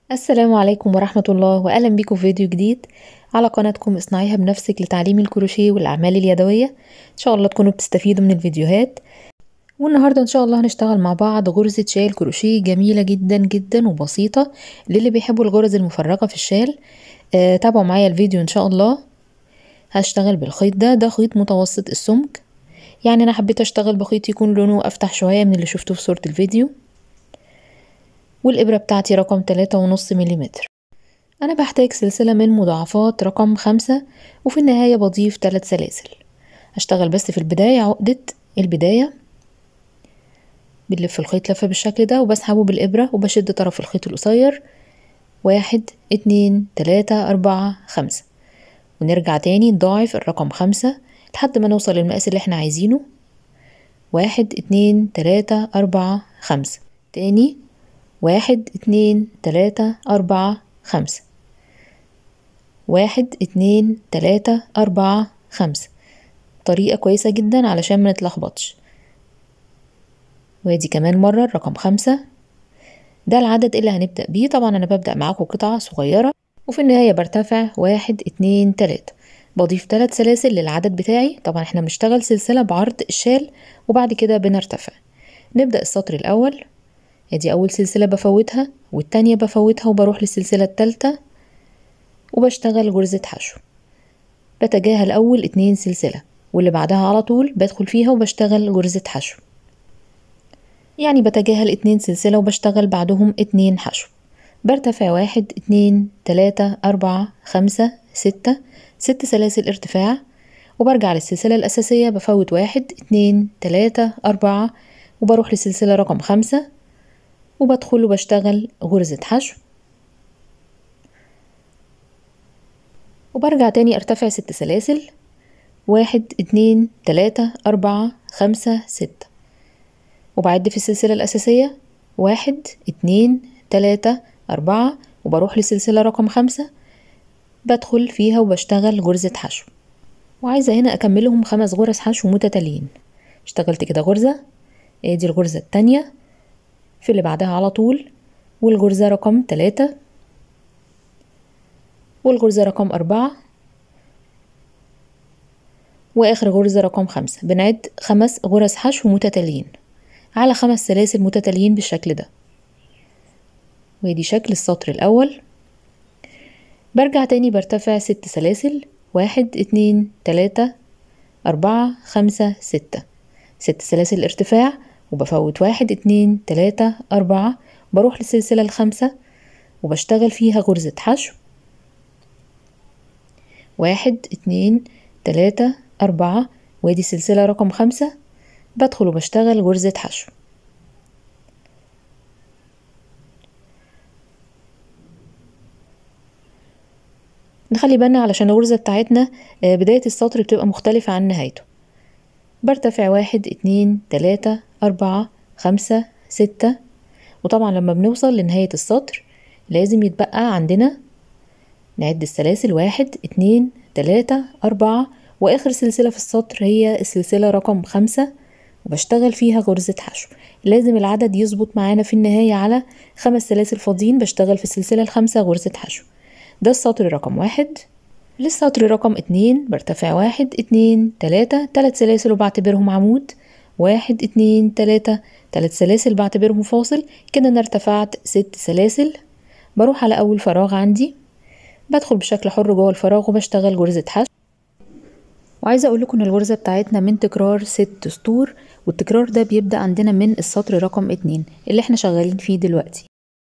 السلام عليكم ورحمة الله وأهلا بيكم في فيديو جديد على قناتكم اصنعيها بنفسك لتعليم الكروشيه والأعمال اليدوية إن شاء الله تكونوا بتستفيدوا من الفيديوهات والنهاردة إن شاء الله هنشتغل مع بعض غرزة شال كروشيه جميلة جدا جدا وبسيطة للي بيحبوا الغرز المفرغة في الشال آه تابعوا معايا الفيديو إن شاء الله هشتغل بالخيط ده ده خيط متوسط السمك يعني أنا حبيت أشتغل بخيط يكون لونه أفتح شوية من اللي شفتوه في صورة الفيديو والإبرة بتاعتي رقم تلاتة ونص مليمتر أنا بحتاج سلسلة من مضاعفات رقم خمسة وفي النهاية بضيف تلات سلاسل هشتغل بس في البداية عقدة البداية بنلف الخيط لفة بالشكل ده وبسحبه بالإبرة وبشد طرف الخيط القصير واحد اتنين تلاتة أربعة خمسة ونرجع تاني نضاعف الرقم خمسة لحد ما نوصل للمقاس اللي احنا عايزينه واحد اتنين تلاتة أربعة خمسة تاني واحد اتنين تلاتة أربعة خمسة واحد اتنين تلاتة أربعة خمسة طريقة كويسة جدا علشان ما نتلخبطش وادي كمان مرة الرقم خمسة ده العدد اللي هنبدأ بيه طبعا أنا ببدأ معاكم قطعة صغيرة وفي النهاية برتفع واحد اتنين تلاتة بضيف تلات سلاسل للعدد بتاعي طبعا احنا بنشتغل سلسلة بعرض الشال وبعد كده بنرتفع نبدأ السطر الأول ادي أول سلسلة بفوتها والتانية بفوتها وبروح للسلسلة التالتة وبشتغل غرزة حشو بتجاهل أول اتنين سلسلة واللي بعدها على طول بدخل فيها وبشتغل غرزة حشو يعني بتجاهل اتنين سلسلة وبشتغل بعدهم اتنين حشو برتفع واحد اتنين تلاتة أربعة خمسة ستة ست سلاسل ارتفاع وبرجع للسلسلة الأساسية بفوت واحد اتنين تلاتة أربعة وبروح للسلسلة رقم خمسة وبدخل وبشتغل غرزة حشو وبرجع تاني ارتفع ست سلاسل واحد اتنين تلاتة أربعة خمسة ستة وبعد في السلسلة الأساسية واحد اتنين تلاتة أربعة وبروح للسلسلة رقم خمسة بدخل فيها وبشتغل غرزة حشو وعايزة هنا أكملهم خمس غرز حشو متتاليين اشتغلت كده غرزة ادي الغرزة التانية في اللي بعدها على طول والغرزة رقم تلاتة والغرزة رقم أربعة وآخر غرزة رقم خمسة بنعد خمس غرز حشو متتاليين على خمس سلاسل متتاليين بالشكل ده وادي شكل السطر الأول برجع تاني برتفع ست سلاسل واحد اتنين تلاتة أربعة خمسة ستة ست سلاسل ارتفاع وبفوت واحد اتنين تلاتة أربعة بروح للسلسلة الخامسة وبشتغل فيها غرزة حشو واحد اتنين تلاتة أربعة وادي السلسلة رقم خمسة بدخل وبشتغل غرزة حشو نخلي بالنا علشان الغرزة بتاعتنا بداية السطر بتبقى مختلفة عن نهايته برتفع واحد اتنين تلاتة أربعة خمسة ستة وطبعا لما بنوصل لنهاية السطر لازم يتبقى عندنا نعد السلاسل واحد اتنين تلاتة أربعة وآخر سلسلة في السطر هي السلسلة رقم خمسة وبشتغل فيها غرزة حشو لازم العدد يظبط معانا في النهاية على خمس سلاسل فاضيين بشتغل في السلسلة الخامسة غرزة حشو ده السطر رقم واحد للسطر رقم اتنين برتفع واحد اتنين تلاتة تلات سلاسل وبعتبرهم عمود واحد اتنين تلاتة تلات سلاسل بعتبرهم فاصل كده انا ارتفعت ست سلاسل بروح على اول فراغ عندي بدخل بشكل حر جوه الفراغ وبشتغل غرزة حشو وعايزة اقول لكم ان الغرزة بتاعتنا من تكرار ست سطور والتكرار ده بيبدأ عندنا من السطر رقم اتنين اللي احنا شغالين فيه دلوقتي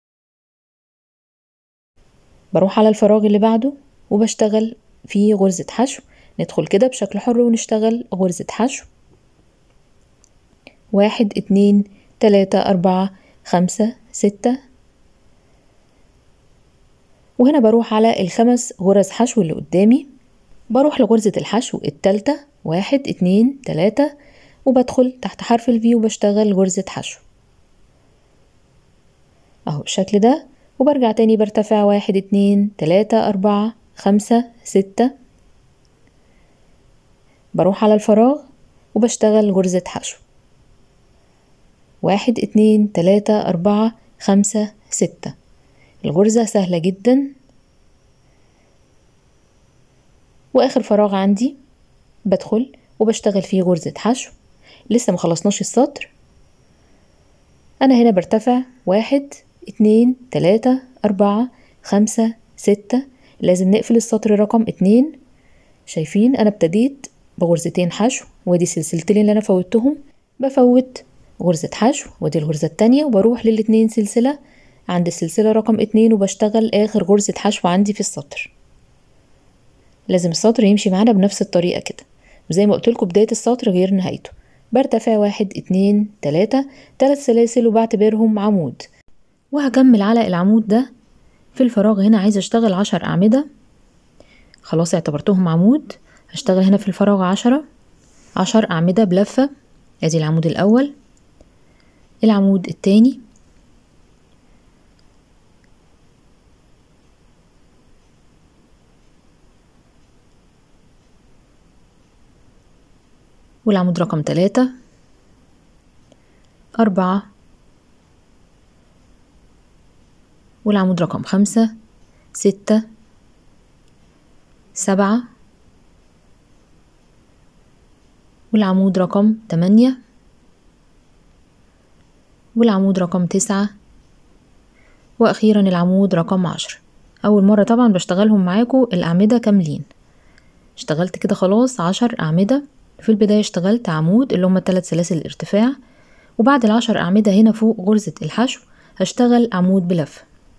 بروح على الفراغ اللي بعده وبشتغل فيه غرزة حشو ندخل كده بشكل حر ونشتغل غرزة حشو واحد اتنين تلاتة أربعة خمسة ستة وهنا بروح على الخمس غرز حشو اللي قدامي بروح لغرزة الحشو التالتة واحد اتنين تلاتة وبدخل تحت حرف الفي وبشتغل غرزة حشو اهو بالشكل ده وبرجع تاني برتفع واحد اتنين تلاتة أربعة خمسة ستة بروح على الفراغ وبشتغل غرزة حشو واحد اتنين تلاتة أربعة خمسة ستة الغرزة سهلة جدا واخر فراغ عندي بدخل وبشتغل فيه غرزة حشو لسه مخلصناش السطر انا هنا برتفع واحد اتنين تلاتة اربعة خمسة ستة لازم نقفل السطر رقم اتنين شايفين انا ابتديت بغرزتين حشو وادي سلسلتين اللي انا فوتهم بفوت غرزة حشو ودي الغرزة التانية وبروح للاتنين سلسلة عند السلسلة رقم اتنين وبشتغل آخر غرزة حشو عندي في السطر لازم السطر يمشي معانا بنفس الطريقة كده وزي ما قلتلكوا بداية السطر غير نهايته برتفع واحد اتنين تلاتة تلات سلاسل وبعتبرهم عمود وهكمل على العمود ده في الفراغ هنا عايزة اشتغل عشر أعمدة خلاص اعتبرتهم عمود هشتغل هنا في الفراغ عشرة عشر أعمدة بلفة ادي العمود الأول العمود التاني والعمود رقم تلاتة أربعة والعمود رقم خمسة ستة سبعة والعمود رقم تمانية والعمود رقم تسعة وأخيرا العمود رقم عشرة أول مرة طبعا بشتغلهم معاكم الأعمدة كاملين اشتغلت كده خلاص عشر أعمدة في البداية اشتغلت عمود اللي هما التلات سلاسل الارتفاع وبعد العشر أعمدة هنا فوق غرزة الحشو هشتغل عمود بلفة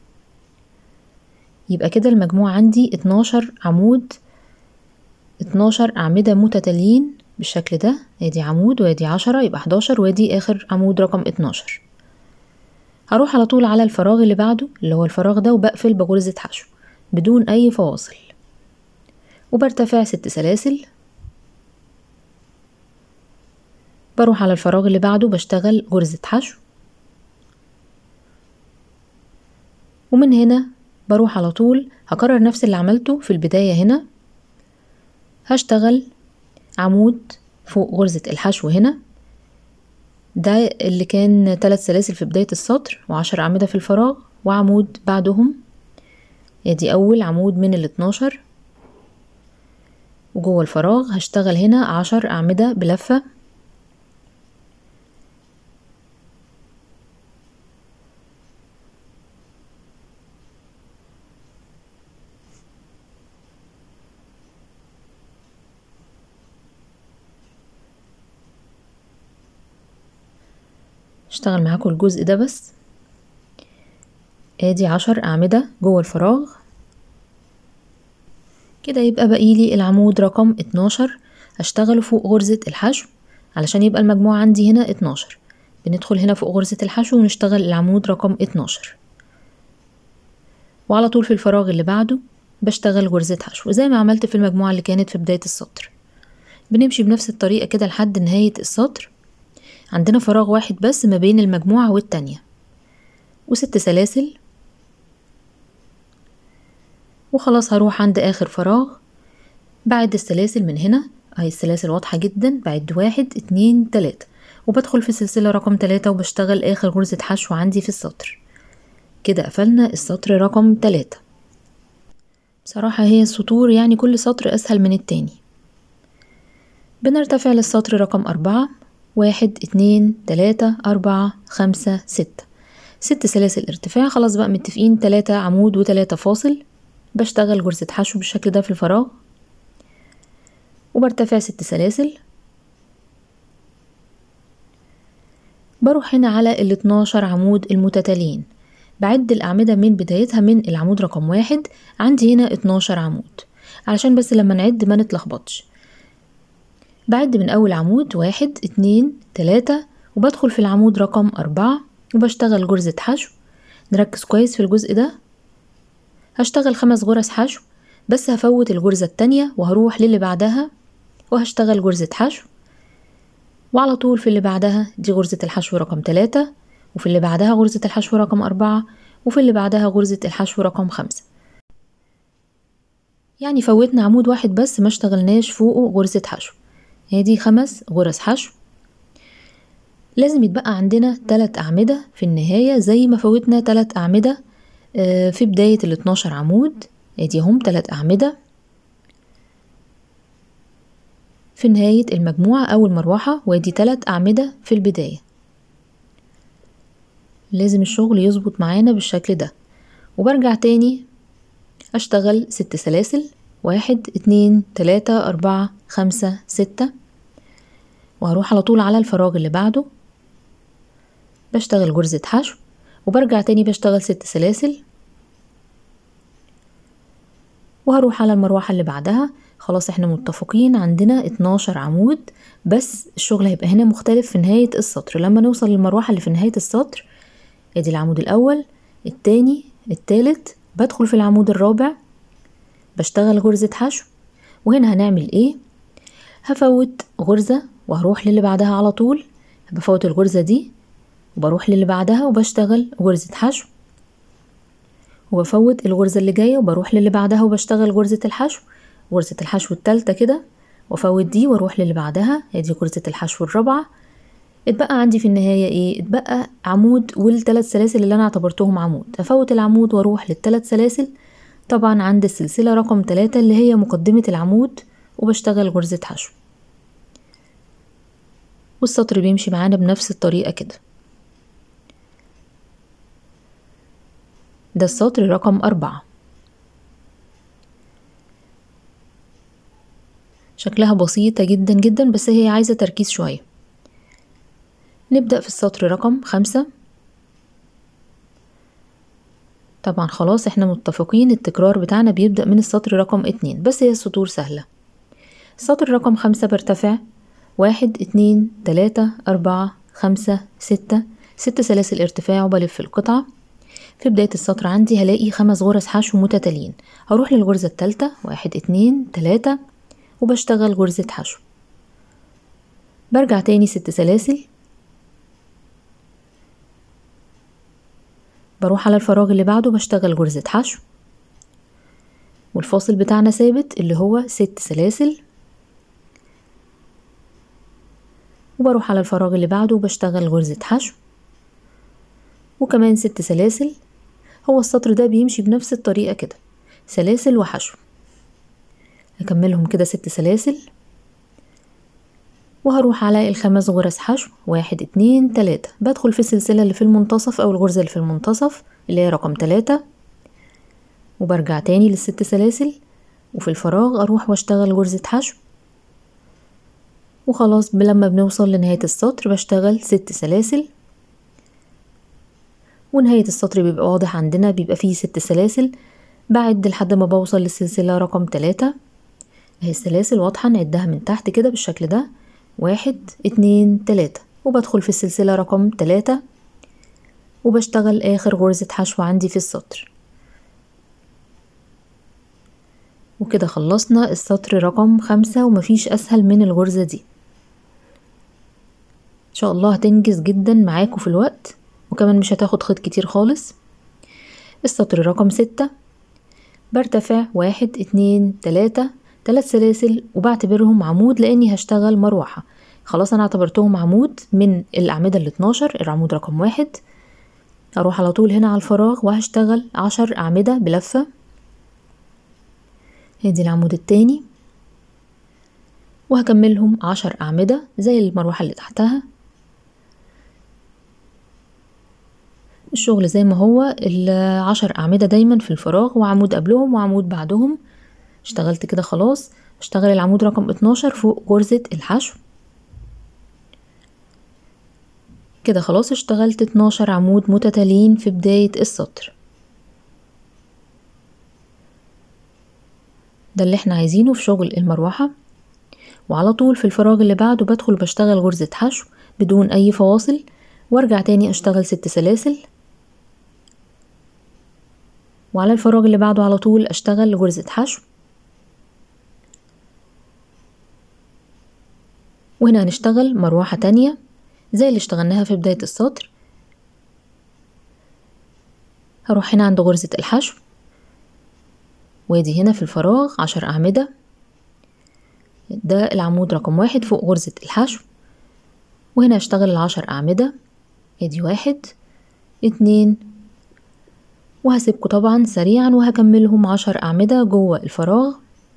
يبقى كده المجموع عندي اتناشر عمود اتناشر أعمدة متتاليين بالشكل ده ادي عمود وادي عشرة يبقى حداشر وادي آخر عمود رقم اتناشر هروح على طول على الفراغ اللي بعده اللي هو الفراغ ده وبقفل بغرزة حشو بدون أي فواصل وبرتفع ست سلاسل بروح على الفراغ اللي بعده بشتغل غرزة حشو ومن هنا بروح على طول هكرر نفس اللي عملته في البداية هنا هشتغل عمود فوق غرزة الحشو هنا ده اللي كان تلات سلاسل في بداية السطر وعشر أعمدة في الفراغ وعمود بعدهم ادي أول عمود من الاتناشر وجوه الفراغ هشتغل هنا عشر أعمدة بلفة اشتغل معاكم الجزء ده بس ادي عشر اعمدة جوه الفراغ كده يبقى بقيلي العمود رقم اتناشر هشتغله فوق غرزة الحشو علشان يبقى المجموع عندي هنا اتناشر بندخل هنا فوق غرزة الحشو ونشتغل العمود رقم اتناشر وعلى طول في الفراغ اللي بعده بشتغل غرزة حشو زي ما عملت في المجموعة اللي كانت في بداية السطر بنمشي بنفس الطريقة كده لحد نهاية السطر عندنا فراغ واحد بس ما بين المجموعة والتانية وست سلاسل وخلاص هروح عند آخر فراغ بعد السلاسل من هنا اهي السلاسل واضحة جدا بعد واحد اتنين تلاتة وبدخل في السلسلة رقم تلاتة وبشتغل آخر غرزة حشو عندي في السطر كده قفلنا السطر رقم تلاتة بصراحة هي السطور يعني كل سطر أسهل من التاني بنرتفع للسطر رقم أربعة واحد اتنين تلاتة أربعة خمسة ستة ست سلاسل ارتفاع خلاص بقى متفقين تلاتة عمود وتلاتة فاصل بشتغل غرزة حشو بالشكل ده في الفراغ وبرتفع ست سلاسل بروح هنا على الاتناشر عمود المتتاليين بعد الأعمدة من بدايتها من العمود رقم واحد عندي هنا اتناشر عمود علشان بس لما نعد ما نتلخبطش بعد من أول عمود واحد اتنين تلاتة وبدخل في العمود رقم أربعة وبشتغل غرزة حشو نركز كويس في الجزء ده هشتغل خمس غرز حشو بس هفوت الغرزة التانية وهروح للي بعدها وهشتغل غرزة حشو وعلى طول في اللي بعدها دي غرزة الحشو رقم تلاتة وفي اللي بعدها غرزة الحشو رقم أربعة وفي اللي بعدها غرزة الحشو رقم خمسة يعني فوتنا عمود واحد بس ما اشتغلناش فوقه غرزة حشو ادي خمس غرز حشو لازم يتبقى عندنا تلات أعمدة في النهاية زي ما فوتنا تلات أعمدة آه، في بداية ال 12 عمود ادي هم تلات أعمدة في نهاية المجموعة أو المروحة وادي تلات أعمدة في البداية لازم الشغل يظبط معانا بالشكل ده وبرجع تاني أشتغل ست سلاسل واحد اتنين تلاتة أربعة خمسة ستة وهروح على طول على الفراغ اللي بعده بشتغل جرزة حشو وبرجع تاني بشتغل ست سلاسل وهروح على المروحة اللي بعدها خلاص احنا متفقين عندنا 12 عمود بس الشغل هيبقى هنا مختلف في نهاية السطر لما نوصل للمروحة اللي في نهاية السطر ادي العمود الاول التاني التالت بدخل في العمود الرابع بشتغل غرزة حشو وهنا هنعمل ايه هفوت غرزة وهروح للي بعدها على طول بفوت الغرزة دي وبروح للي بعدها وبشتغل غرزة حشو وبفوت الغرزة اللي جاية وبروح للي بعدها وبشتغل غرزة الحشو غرزة الحشو التالتة كده وافوت دي واروح للي بعدها ادي غرزة الحشو الرابعة اتبقى عندي في النهاية ايه اتبقى عمود والتلات سلاسل اللي انا اعتبرتهم عمود افوت العمود واروح للتلات سلاسل طبعا عند السلسلة رقم تلاتة اللي هي مقدمة العمود وبشتغل غرزة حشو والسطر بيمشي معانا بنفس الطريقة كده ده السطر رقم أربعة شكلها بسيطة جدا جدا بس هي عايزة تركيز شوية نبدأ في السطر رقم خمسة طبعا خلاص احنا متفقين التكرار بتاعنا بيبدأ من السطر رقم اتنين بس هي السطور سهلة السطر رقم خمسة برتفع واحد اتنين تلاتة أربعة خمسة ستة ست سلاسل ارتفاع وبلف القطعة في بداية السطر عندي هلاقي خمس غرز حشو متتاليين هروح للغرزة التالتة واحد اتنين تلاتة وبشتغل غرزة حشو برجع تاني ست سلاسل بروح على الفراغ اللي بعده بشتغل غرزة حشو والفاصل بتاعنا ثابت اللي هو ست سلاسل وبروح على الفراغ اللي بعده وبشتغل غرزة حشو وكمان ست سلاسل هو السطر ده بيمشي بنفس الطريقة كده سلاسل وحشو هكملهم كده ست سلاسل وهروح على الخمس غرز حشو واحد اتنين تلاتة بدخل في السلسلة اللي في المنتصف أو الغرزة اللي في المنتصف اللي هي رقم تلاتة وبرجع تاني للست سلاسل وفي الفراغ أروح واشتغل غرزة حشو وخلاص لما بنوصل لنهاية السطر بشتغل ست سلاسل ونهاية السطر بيبقى واضح عندنا بيبقى فيه ست سلاسل بعد لحد ما بوصل للسلسلة رقم تلاتة اهي السلاسل واضحة نعدها من تحت كده بالشكل ده واحد اتنين تلاتة وبدخل في السلسلة رقم تلاتة وبشتغل آخر غرزة حشو عندي في السطر وكده خلصنا السطر رقم خمسة ومفيش أسهل من الغرزة دي إن شاء الله هتنجز جدا معاكوا في الوقت وكمان مش هتاخد خيط كتير خالص السطر رقم ستة برتفع واحد اتنين تلاتة تلات سلاسل وبعتبرهم عمود لاني هشتغل مروحة خلاص انا اعتبرتهم عمود من الاعمدة ال 12 العمود رقم واحد اروح على طول هنا على الفراغ وهشتغل عشر اعمدة بلفة ادي العمود التاني وهكملهم عشر اعمدة زي المروحة اللي تحتها الشغل زي ما هو العشر أعمدة دايما في الفراغ وعمود قبلهم وعمود بعدهم اشتغلت كده خلاص اشتغل العمود رقم اتناشر فوق غرزة الحشو كده خلاص اشتغلت اتناشر عمود متتاليين في بداية السطر ده اللي احنا عايزينه في شغل المروحة وعلى طول في الفراغ اللي بعده بدخل بشتغل غرزة حشو بدون اي فواصل وارجع تاني اشتغل ست سلاسل وعلى الفراغ اللي بعده على طول اشتغل غرزة حشو وهنا هنشتغل مروحة تانية زي اللي اشتغلناها في بداية السطر هروح هنا عند غرزة الحشو وادي هنا في الفراغ عشر أعمدة ده العمود رقم واحد فوق غرزة الحشو وهنا هشتغل العشر أعمدة ادي واحد اتنين وهسيبكم طبعا سريعا وهكملهم عشر أعمدة جوه الفراغ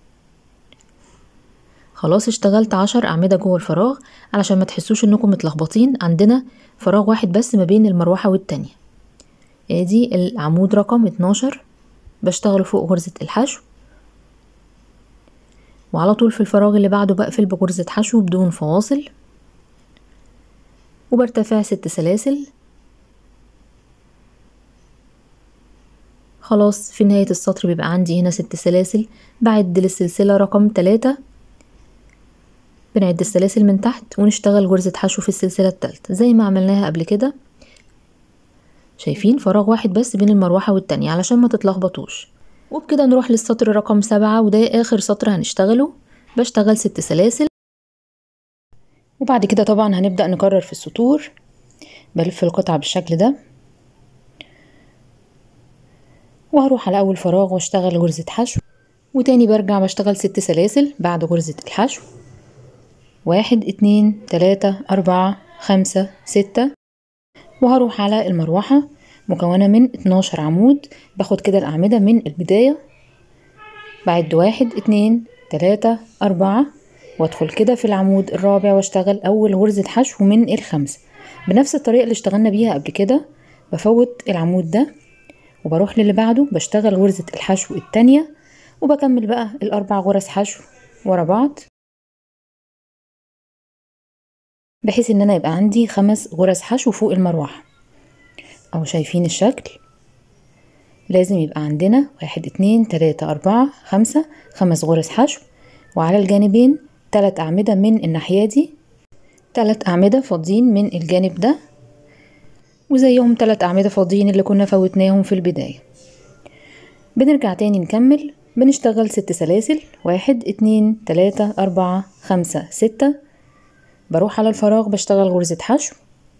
خلاص اشتغلت عشر أعمدة جوه الفراغ علشان ما تحسوش انكم متلخبطين عندنا فراغ واحد بس ما بين المروحة والتانية ادي العمود رقم اتناشر بشتغله فوق غرزة الحشو وعلى طول في الفراغ اللي بعده بقفل بغرزة حشو بدون فواصل وبرتفع ست سلاسل خلاص في نهاية السطر بيبقى عندي هنا ست سلاسل بعد للسلسلة رقم تلاتة بنعد السلاسل من تحت ونشتغل غرزة حشو في السلسلة التالتة زي ما عملناها قبل كده شايفين فراغ واحد بس بين المروحة والتانية علشان ما تتلخبطوش وبكده نروح للسطر رقم سبعة وده آخر سطر هنشتغله بشتغل ست سلاسل وبعد كده طبعا هنبدأ نكرر في السطور بلف القطعة بالشكل ده وهروح على أول فراغ واشتغل غرزة حشو وتاني برجع بشتغل ست سلاسل بعد غرزة الحشو واحد اتنين تلاتة أربعة خمسة ستة وهروح على المروحة مكونة من اتناشر عمود باخد كده الأعمدة من البداية بعد واحد اتنين تلاتة أربعة وادخل كده في العمود الرابع واشتغل أول غرزة حشو من الخمسة بنفس الطريقة اللي اشتغلنا بيها قبل كده بفوت العمود ده وبروح للي بعده بشتغل غرزة الحشو التانية وبكمل بقى الأربع غرز حشو ورا بعض بحيث ان انا يبقى عندي خمس غرز حشو فوق المروحة او شايفين الشكل لازم يبقى عندنا واحد اتنين تلاتة اربعة خمسة خمس غرز حشو وعلى الجانبين تلات اعمدة من الناحية دي تلات اعمدة فاضيين من الجانب ده وزيهم تلات اعمدة فاضيين اللي كنا فوتناهم في البداية بنرجع تاني نكمل بنشتغل ست سلاسل واحد اتنين تلاتة اربعة خمسة ستة بروح على الفراغ بشتغل غرزة حشو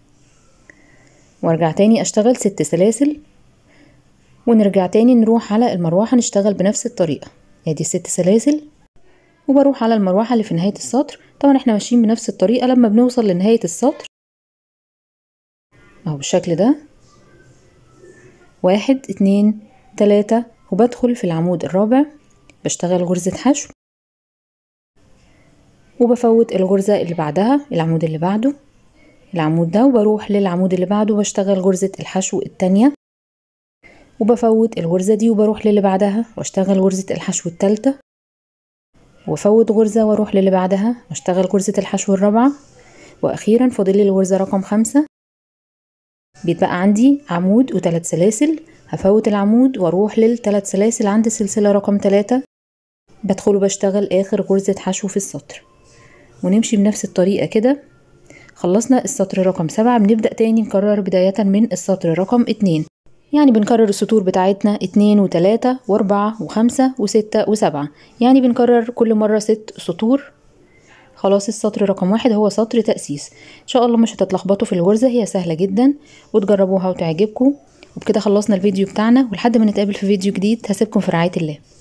وارجع تاني اشتغل ست سلاسل ونرجع تاني نروح على المروحة نشتغل بنفس الطريقة ادي ست سلاسل وبروح على المروحة اللي في نهاية السطر طبعا احنا ماشيين بنفس الطريقة لما بنوصل لنهاية السطر اهو بالشكل ده واحد اتنين تلاتة وبدخل في العمود الرابع بشتغل غرزة حشو وبفوت الغرزة اللي بعدها العمود اللي بعده العمود ده وبروح للعمود اللي بعده بشتغل غرزة الحشو التانية وبفوت الغرزة دي وبروح للي بعدها واشتغل غرزة الحشو التالتة وافوت غرزة واروح للي بعدها واشتغل غرزة الحشو الرابعة واخيرا فاضلي الغرزة رقم خمسة بيتبقى عندي عمود وتلات سلاسل هفوت العمود واروح للتلات سلاسل عند السلسلة رقم تلاتة بدخل وبشتغل اخر غرزة حشو في السطر ونمشي بنفس الطريقة كده خلصنا السطر رقم سبعة بنبدأ تاني نكرر بداية من السطر رقم اتنين يعني بنكرر السطور بتاعتنا اتنين وتلاتة واربعة وخمسة وستة وسبعة يعني بنكرر كل مرة ست سطور خلاص السطر رقم واحد هو سطر تأسيس ان شاء الله مش هتتلخبطوا في الغرزة هي سهلة جدا وتجربوها وتعجبكم وبكده خلصنا الفيديو بتاعنا ولحد ما نتقابل في فيديو جديد هسيبكم في رعاية الله